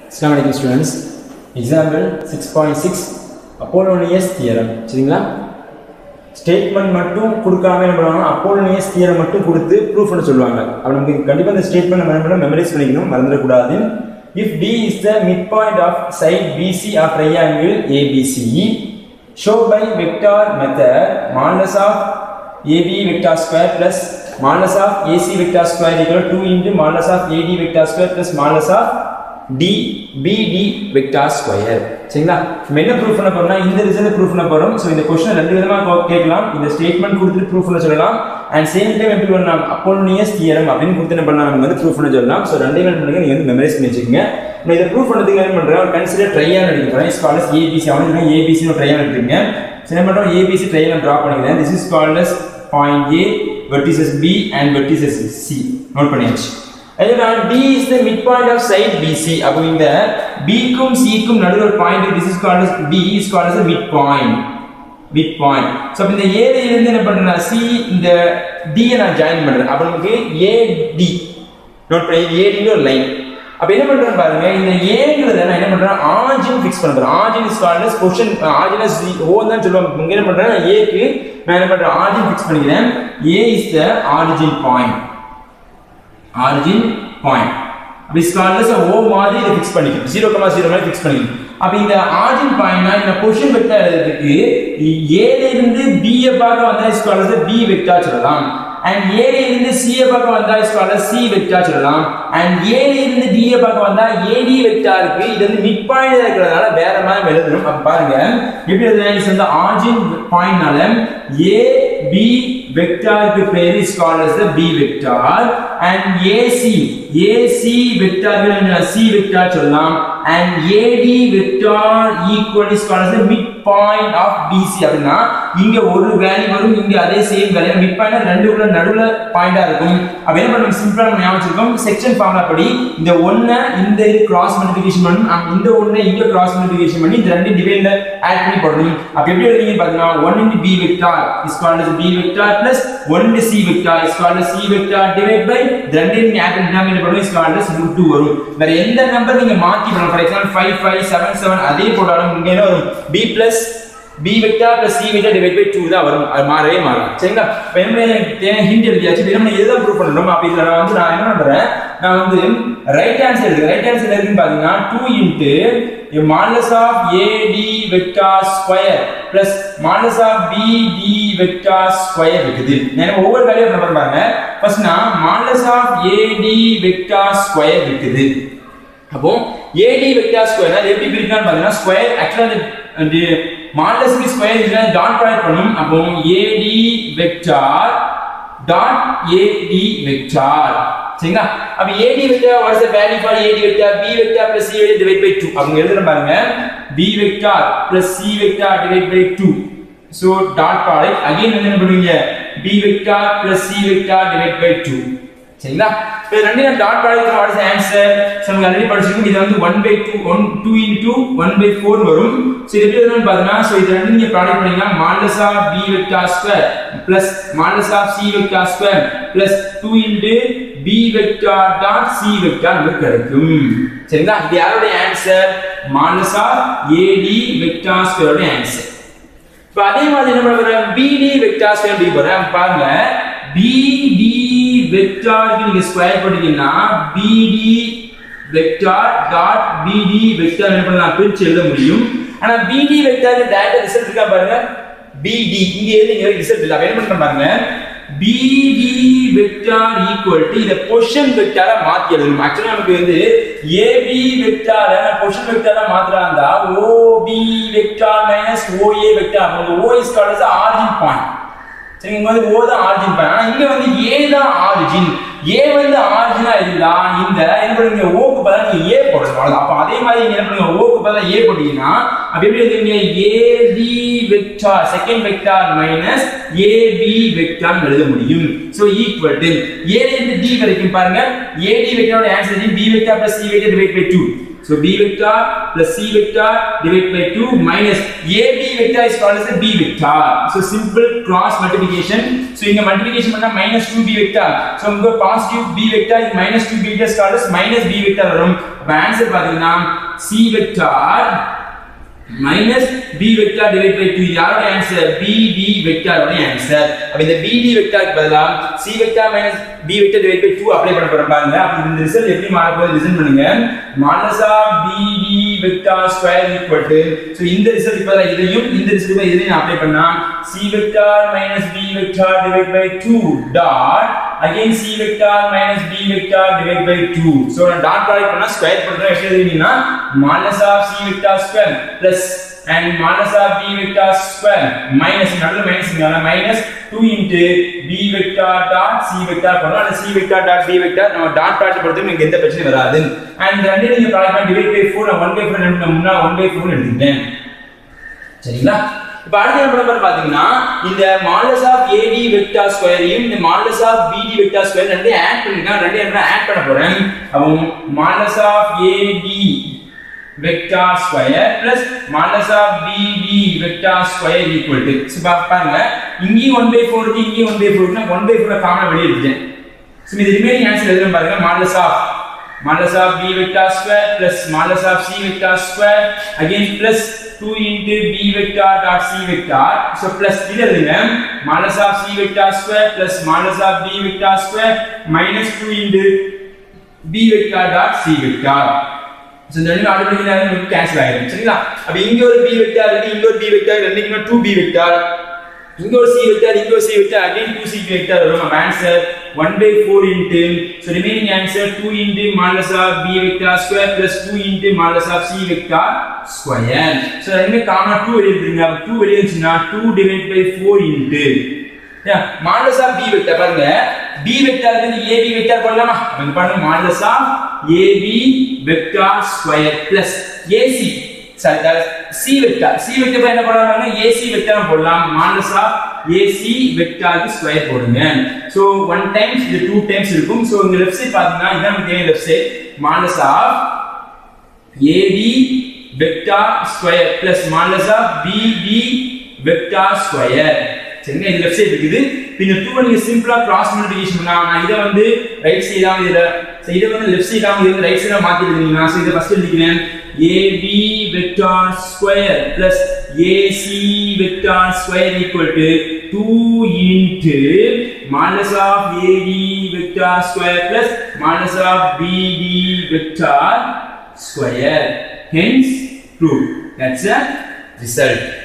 Assalamu alaikum students. Example 6.6 Apollonius theorem. சரிங்களா statement மட்டும் கொடுக்காம என்ன பண்ணுவாங்க அப்போலோனியஸ் தியரம் மட்டும் கொடுத்து ப்ரூஃப் பண்ண சொல்லுவாங்க அப்போ நமக்கு கண்டிப்பாக இந்த ஸ்டேட்மெண்ட் நம்ம என்ன பண்ணணும் மெமரைஸ் பண்ணிக்கணும் மறந்துடக்கூடாது if D is the mid point of side BC of triangle ABC show by vector method modulus of AB vector square plus modulus of AC vector square equal to into modulus of AD vector square plus modulus of D BD vector square சரிங்களா நம்ம என்ன proof பண்ண போறோம்னா இந்த result proof பண்ண போறோம் so இந்த question ரெண்டு விதமா கோ- கேட்கலாம் இந்த ஸ்டேட்மெண்ட் கொடுத்துட்டு ப்ரூஃப் பண்ண சொல்லலாம் அண்ட் சேம் டைம் எப்படி பண்ணலாம் அப்போலோனியஸ் தியரம் அப்படின்னு கொடுத்து என்ன பண்ணலாம் நம்ம வந்து ப்ரூஃப் பண்ண சொல்லலாம் ஸோ ரெண்டு என்ன பண்ணுங்க நீங்க வந்து மெமரைஸ் பண்ணி வச்சுக்கோங்க நான் இதை ப்ரூஃப் பண்ணதுக்கு என்ன பண்றேன் ஒரு கன்சிடர் ட்ரையான் எடுக்கிறேன் ஸ்காலர்ஸ் ஏபிசி அவனுக்கு ஏபிசி ஒரு ட்ரையான் எடுத்துங்க ஸோ என்ன பண்றோம் ஏபிசி ட்ரையான் ட்ரா பண்ணிக்கிறேன் this is called point A vertices B and vertices C note பண்ணியாச்சு அதனால் D is the midpoint of side BC அப்போ இந்த B க்கும் C க்கும் நடுவுல ஒரு point this is called as D is called as a midpoint midpoint so அப்ப இந்த A ல இருந்து என்ன பண்றேன்னா C இந்த D ய நான் ஜாயின் பண்றேன் அப்ப நமக்கு AD நோட் பண்ணி AD ன்னு ஒரு லைன் அப்ப என்ன பண்றேன் பாருங்க இந்த ஏங்கிறத நான் என்ன பண்றேன் ஆர்ஜின் ஃபிக்ஸ் பண்றேன் origin is called as position origin is O தான் சொல்லுவாங்க இங்க என்ன பண்றேன் A க்கு நான் என்ன பண்றேன் ஆர்ஜின் ஃபிக்ஸ் பண்ணிக்கிறேன் A is the origin point origin point அப்படி ஸ்காலர்ஸ் ஓ மாதிரி இதை ஃபிக்ஸ் பண்ணிக்கணும் ஜீரோ கமா ஜீரோ மாதிரி ஃபிக்ஸ் பண்ணிக்கணும் அப்ப இந்த ஆரிஜின் பாயிண்ட்னா இந்த பொசிஷன் வெக்டர் எழுதுறதுக்கு ஏல இருந்து பி ய பார்க்க வந்தா ஸ்காலர்ஸ் பி வெக்டார் சொல்லலாம் அண்ட் ஏல இருந்து சி ய பார்க்க வந்தா ஸ்காலர் சி வெக்டார் சொல்லலாம் அண்ட் ஏல இருந்து டி ய பார்க்க வந்தா ஏடி வெக்டார் இருக்கு இது வந்து மிட் பாயிண்ட் இருக்கிறதுனால வேற மாதிரி எழுதணும் அப்ப பாருங்க எப்படி எழுதுறேன் இந்த ஆரிஜின் பாயிண்ட்னால ஏ பி வெக்டாருக்கு பேர் is called as the b vector and ac ac வெக்டார்கள் c வெக்டார் சொல்லலாம் and ad vector equal is called as the mid point of bc அப்படினா இங்க ஒரு வேல்யூ வரும் இங்க அதே சேம் வேல்யூ மிட் பாயிண்ட் ரெண்டுக்குள்ள நடுவுல பாயிண்டா இருக்கும் அப்ப என்ன பண்ணுவோம் சிம்பிளா நம்ம ஞாபகம் வச்சிருக்கோம் செக்ஷன் ஃபார்முலா படி இந்த ஒண்ண இந்த இது கிராஸ் மல்டிபிகேஷன் பண்ணணும் அங்க இந்த ஒண்ண இங்க கிராஸ் மல்டிபிகேஷன் பண்ணி இந்த ரெண்டு டிவைட்ல ஆட் பண்ணி போடணும் அப்ப எப்படி எழுதுறீங்க பாத்தீங்கன்னா 1 into b vector is called as b vector plus 1 into c vector is called as c vector divide by ரெண்டு நீங்க ஆட் பண்ணி என்ன பண்ணுவோம் is called as root 2 வரும் வேற எந்த நம்பர் நீங்க மாத்தி பண்ணலாம் ஃபார் எக்ஸாம்பிள் 5 5 7 7 அதே போட்டாலும் இங்க என்ன வரும் b plus b vector plus c vector divide by 2 தான் வரும் அது மாறவே மாறும் சரிங்களா இப்போ என்ன எனக்கு தேவை ஹிண்ட் எழுதியாச்சு இப்போ நம்ம எதை ப்ரூவ் பண்ணணும் அப்படி இதுல நான் வந்து நான் என்ன பண்றேன் நான் வந்து right hand side right hand side இருக்குன்னு பாத்தீங்கன்னா 2 into modulus of AD vector square plus modulus of BD vector square இருக்குது நான் ஒவ்வொரு வேலையும் நம்பர் பாருங்க ஃபர்ஸ்ட் நான் modulus of AD vector square இருக்குது அப்போ AD வெக்டார் ஸ்கொயர் அது எப்படி பிரிக்கலாம்னு பாத்தீங்கன்னா ஸ்கொயர் ஆக்சுவலா அந்த மாடலஸ்க்கு ஸ்கொயர் இதுல டாட் ப்ராடக்ட் பண்ணும் அப்போ AD vector dot AD vector சரிங்களா அப்ப AD vector what is the value for AD vector B vector plus C vector divide by 2 அவங்க எழுதுறேன் பாருங்க B vector plus C vector divide by 2 so dot product again என்ன பண்ணுவீங்க B vector plus C vector divide by 2 சரிங்களா இப்போ ரெண்டு நான் dot product what is answer so நம்ம ஆல்ரெடி படிச்சிருக்கோம் இது வந்து 1 பை 2 1 2 இன்டு 1 பை 4 வரும் சோ இது எப்படி வரும்னு பாத்தீங்கன்னா சோ இது ரெண்டு நீங்க ப்ராடக்ட் பண்ணீங்கன்னா modulus of b vector square plus modulus of c vector square plus 2 into b vector dot c vector நமக்கு கிடைக்கும் சரிங்களா இது யாரோட answer modulus of ad vector ஸ்கொயரோட ஆன்சர் இப்போ அதே மாதிரி என்ன பண்ண போறேன் BD வெக்டார் ஸ்கொயர் எப்படி போறேன் பாருங்க BD வெக்டாருக்கு நீங்க ஸ்கொயர் போட்டீங்கன்னா BD vector dot BD vector என்ன பண்ணலாம் பிரிச்சு எழுத முடியும் ஆனா BD வெக்டாருக்கு டைரக்ட் ரிசல்ட் இருக்கா பாருங்க BD இங்க எழுதுங்க ரிசல்ட் இல்ல அப்ப என்ன பண்றேன் பாருங்க BD வெக்டார் ஈக்குவல் டு இத பொசிஷன் வெக்டாரா மாத்தி எழுதணும் ஆக்சுவலா நமக்கு வந்து AB வெக்டார பொசிஷன் வெக்டாரா மாத்துறா இருந்தா OB vector minus OA vector அந்த O is called as origin point சரி இங்க வந்து O தான் ஆரிஜின் பாயிண்ட் ஆனா இங்க வந்து A தான் ஆரிஜின் A வந்து ஆரிஜினா இருந்தா இந்த என்ன பண்ணுங்க O க்கு பதிலா நீங்க A போடணும் அவ்வளவுதான் அப்ப அதே மாதிரி நீங்க என்ன பண்ணுங்க O க்கு பதிலா A போட்டீங்கன்னா அப்ப எப்படி எழுதுவீங்க AD vector second vector minus AB vector எழுத முடியும் சோ ஈக்குவல் டு A ல இருந்து D வரைக்கும் பாருங்க AD வெக்டாரோட answer B vector plus C vector divide by 2 So b vector plus c vector divided by 2 minus ab vector is called as a b vector. So simple cross multiplication. So இங்க multiplication பண்ணா minus 2b vector. So இங்க positive b vector is minus 2b vector is called as minus b vector வரும். அப்ப answer பாத்தீங்கன்னா c vector minus b vector divided by 2 யாரோட answer bd vector ஓட answer அப்ப இந்த bd vector க்கு பதிலா c vector minus b vector divided by 2 apply பண்ண போறோம் பாருங்க அப்ப இந்த ரிசல்ட் எப்படி மாற போகுது லிசன் பண்ணுங்க modulus of bd vector square equal to so இந்த ரிசல்ட் பதிலா இதையும் இந்த ரிசல்ட் பதிலா இதையும் அப்ளை பண்ணா c vector minus b vector divided by 2 dot again c vector minus b vector divided by 2 so நான் டாட் ப்ராடக்ட் பண்ணா ஸ்கொயர் பண்றேன் எப்படி எழுதுவீங்கன்னா modulus of c vector square plus and modulus of b vector square minus நடுவுல minus இங்க minus 2 into b vector dot c vector பண்ணலாம் அல்லது c vector dot b vector நம்ம டாட் ப்ராடக்ட் பொறுத்து உங்களுக்கு எந்த பிரச்சனையும் வராது and ரெண்டு நீங்க ப்ராடக்ட் பண்ணி டிவைட் பை 4 நான் 1 பை 4 நான் முன்னா 1 பை 4 எடுத்துட்டேன் சரிங்களா இப்ப அடுத்த என்ன பண்ண பாத்தீங்கன்னா இந்த மாடலஸ் ஆஃப் ஏடி வெக்டார் ஸ்கொயரையும் இந்த modulus of BD vector square ரெண்டையும் ஆட் பண்ணிருக்கேன் ரெண்டையும் என்ன ஆட் பண்ண போறேன் அப்போ modulus of AD vector square plus modulus of BD vector square equal to பாருங்க இங்கேயும் ஒன் பை ஃபோர் இருக்கு இங்கேயும் ஒன் பை ஃபோர் இருக்கு ஒன் பை ஃபோர் காமனா வெளியே எடுத்துட்டேன் ஸோ இது ரிமைனிங் ஆன்சர் எதுவும் பாருங்க modulus of modulus of b vector square plus modulus of c vector square again plus 2 into b vector dot c vector so plus இது எழுதுங்க modulus of c vector square plus modulus of b vector square minus 2 into b vector dot c vector so இந்த ரெண்டு ஆட்டோமேட்டிக்கலா நமக்கு cancel ஆயிடும் சரிங்களா அப்ப இங்க ஒரு b vector இருக்கு இங்க ஒரு b vector ரெண்டுக்குமே 2b vector இங்க ஒரு c vector இங்க ஒரு c vector again 2c vector வரும் நம்ம answer 1 by 4 into so remaining answer 2 into modulus of b vector square plus 2 into modulus of c vector square so ரெண்டுமே காமனா 2 வெளிய எடுத்துங்க அப்ப 2 வெளிய வந்துச்சுனா 2 divided by 4 into yeah modulus of b vector பாருங்க b vector வந்து ab vector போடலாமா அப்ப பாருங்க modulus of ab vector square plus ac sorry c vector c vector என்ன போடலாம்னா ac vector போடலாம் modulus of ac vector க்கு ஸ்கொயர் போடுங்க சோ ஒன் டைம்ஸ் இது டூ டைம்ஸ் இருக்கும் சோ இங்க லெஃப்ட் சைடு பாத்தீங்கன்னா இதான் நமக்கு தேவை left side modulus of ab vector square plus modulus of bb vector square சரிங்க இது லெஃப்ட் சைடு இருக்குது இந்த 2 நீங்க சிம்பிளா கிராஸ் மல்டிப்ளிகேஷன் பண்ணா நான் இத வந்து ரைட் சைடா இதுல சோ இத வந்து லெஃப்ட் சைடா இது வந்து ரைட் சைடா மாத்தி எழுதுனீங்கன்னா சோ இத ஃபர்ஸ்ட் எழுதிக்கிறேன் ab vector square plus ac vector square equal to 2 into modulus of ab vector square plus modulus of bb vector square hence true that's a result